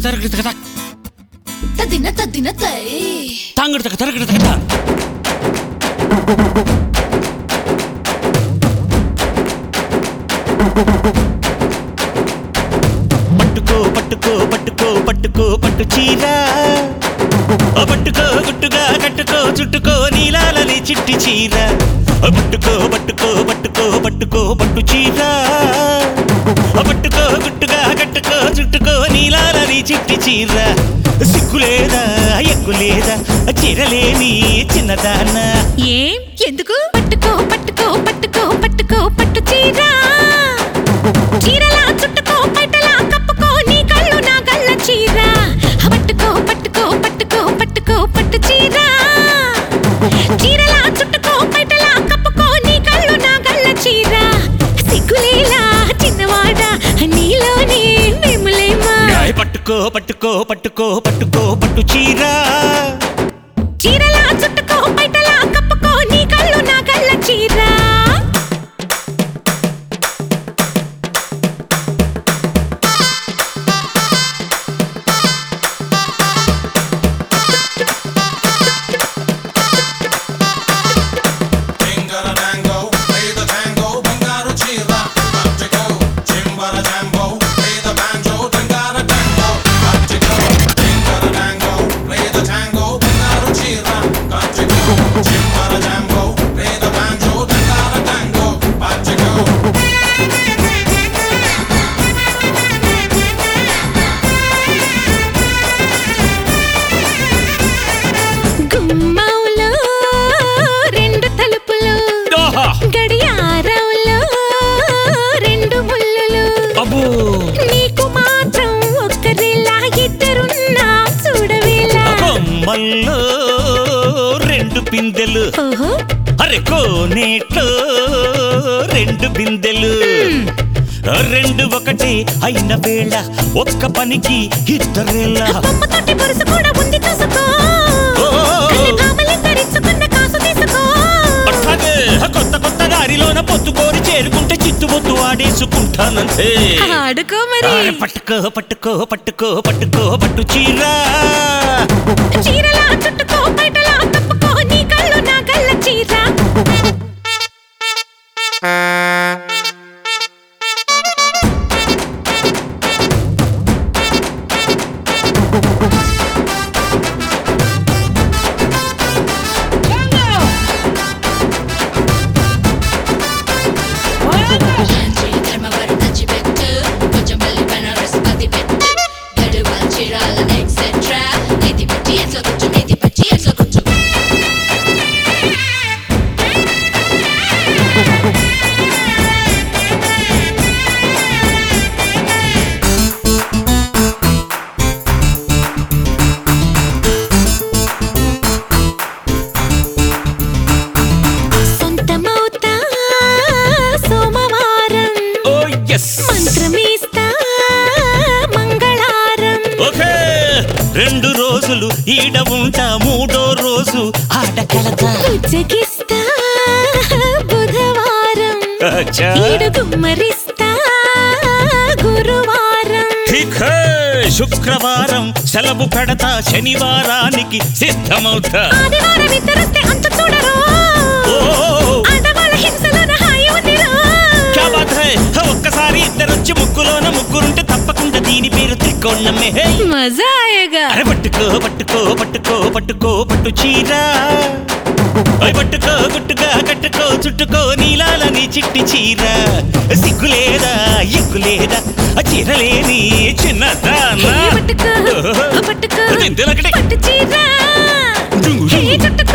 తరగతి కదా తదిన తదిన తై తాంగడి తరగతి కదా పట్టుకో పట్టుకో పట్టుకో పట్టుకో పట్టు చీర ఓ పట్టుకో గుట్టుగా కట్టుకో చుట్టుకో నీలాలని చిట్టి చీర ఓ పట్టుకో పట్టుకో పట్టుకో పట్టుకో పట్టు చీర ఓ పట్టుకో గుట్టుగా కట్టుకో చుట్టుకో నీలాలని చిట్టి చీర సిగ్గులేదా ఎగ్గులేదా చీరలేని చిన్నదానా ఏం ఎందుకు పట్టుకో పట్టుకో పట్టుకో పట్టుకో పట్టు చీర చీరలా చుట్టుకో పైటలా కప్పుకో నీ కళ్ళు నా గల్ల చీర పట్టుకో పట్టుకో పట్టుకో పట్టుకో పట్టు చీర చీరలా చుట్టుకో పైటలా కప్పుకో నీ కళ్ళు నా గల్ల చీర సిగ్గులేలా చిన్నవాడ నీలోనే మేములేమా ఏయ్ పట్టుకో పట్టుకో పట్టుకో పట్టుకో పట్టు చీర చీరలా చుట్టుకో బయటలా కప్పుకో నీ కళ్ళు నా కళ్ళ చీర Tingara dango, play the tango, bangaru chira, Batico, chimbara jambo, play the banjo, dangara tango, Batico, Tingara dango, play the tango, bangaru chira, Batico, chimbara jambo, play the banjo, dangara tango, Batico. గుమ్మంలో రెండు తలుపులు ఆహా! గడియారంలో రెండు ముళ్ళులు అబ్బో నీకు మాత్రం ఒక్కరిలా ఇద్దరున్నా చూడవేలా కొమ్మల్లో రెండు పిందెలు ఓహో అరే కోనేట్లో రెండు బిందెలు రెండు ఒకటి అయిన వేళ ఒక్క పనికి ఇద్దరేళ్ళ బొమ్మతోటి బొరుసు కూడా ఉంది చూసుకో ఓ! కన్ని భామలి ధరించుకున్న కాసు తీసుకో అట్లాగే కొత్త కొత్త దారిలోన పొత్తుకోరి చేరుకుంటే చిత్తుబొత్తు ఆడేసుకుంటానంతే ఆడుకో మరి అరే పట్టుకో పట్టుకో పట్టుకో పట్టుకో పట్టు చీర చీరలా చుట్టుకో బయటలా కప్పుకో నీ కళ్ళు నా కళ్ళ చీర లాంఛీ ధర్మవరం నచ్చిపెట్టు కొంచెం మళ్ళీ బెనారస్ అది పెట్టు గడువాల్ చీరాల ఎక్సెట్రా నెత్తి పెట్టి ఎట్లా కూర్చు నెత్తి పెట్టి ఎట్లా కూర్చు సొంతమవుతా సోమవారం ఓ ఎస్ మంత్రమీస్తా మంగళారం ఓకే రెండు రోజులు ఈడ ఉంటా మూడో రోజు ఆట కలతా ఉజ్జగిస్తా బుధవారం అచ్చా. ఈడు గుమ్మరిస్తా గురువారం ఠీక్ హై. శుక్రవారం సెలవు పెడతా శనివారానికి సిద్ధమవుతా ఆదివారం ఇద్దరొస్తే అంతు చూడరు ఓ ఆడవాళ్ళ హింసలోన హాయి ఉందిరా క్యా బాత్ హై ఒక్కసారి ఇద్దరొచ్చి ముగ్గులోన ముగ్గురుంటే తప్పకుండా దీని పేరు త్రికోణమే హే. మజా ఆయగా అరే పట్టుకో పట్టుకో పట్టుకో పట్టుకో పట్టు చీర ఓయ్ పట్టుకో గుట్టుగా కట్టుకో చుట్టుకో నీలాలని చిట్టి చీర సిగ్గులేదా ఎగ్గులేదా ఆ చీరలేని చిన్నదానా పట్టుకో పట్టుకో దిందులకటి. పట్టు చీర దుంగు. ఏ చుట్టుకో